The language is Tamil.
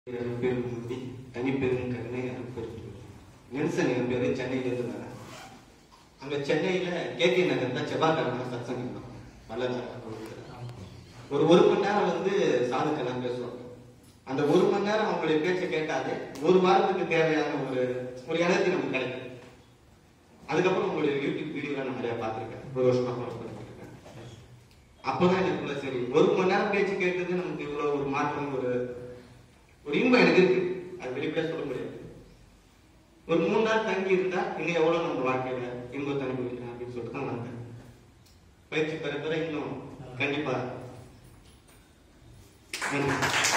பேரும் முடி தனிப்பெரும் கருணை அருப்பெரும் நெல்சன் என் பேரு சென்னையிலேருந்து வரேன் அங்க சென்னையில கேகே நகர் தான் செவ்வாய்க்கிழமை சத்சங்கம் தான் வல்லநாள் ஒரு ஒரு மணி நேரம் வந்து சாதுக்கெல்லாம் பேசுவாங்க அந்த ஒரு மணி நேரம் அவங்களுடைய பேச்சை கேட்டாலே ஒரு வாரத்துக்கு தேவையான ஒரு ஒரு எனர்ஜி நமக்கு கிடைக்கும் அதுக்கப்புறம் உங்களுடைய யூடியூப் வீடியோலாம் நான் நிறைய பார்த்துருக்கேன் ஒரு வருஷமா ஃபாலோ பண்ணிட்டு இருக்கேன் அப்பதான் எனக்குள்ள சரி ஒரு மணி நேரம் பேச்சு கேட்டது நமக்கு இவ்வளவு ஒரு மாற்றம் ஒரு ஒரு இன்பம் எனக்கு இருக்கு அது வெளிப்படையா சொல்ல முடியாது ஒரு மூணு நாள் தங்கி இருந்தா இன்னும் எவ்வளவு நம்ம வாழ்க்கையில இன்பத்தை அனுபவிக்கலாம் அப்படின்னு சொல்லிட்டு தான் வந்தேன் பயிற்சி பெற பெற இன்னும் கண்டிப்பா நன்றி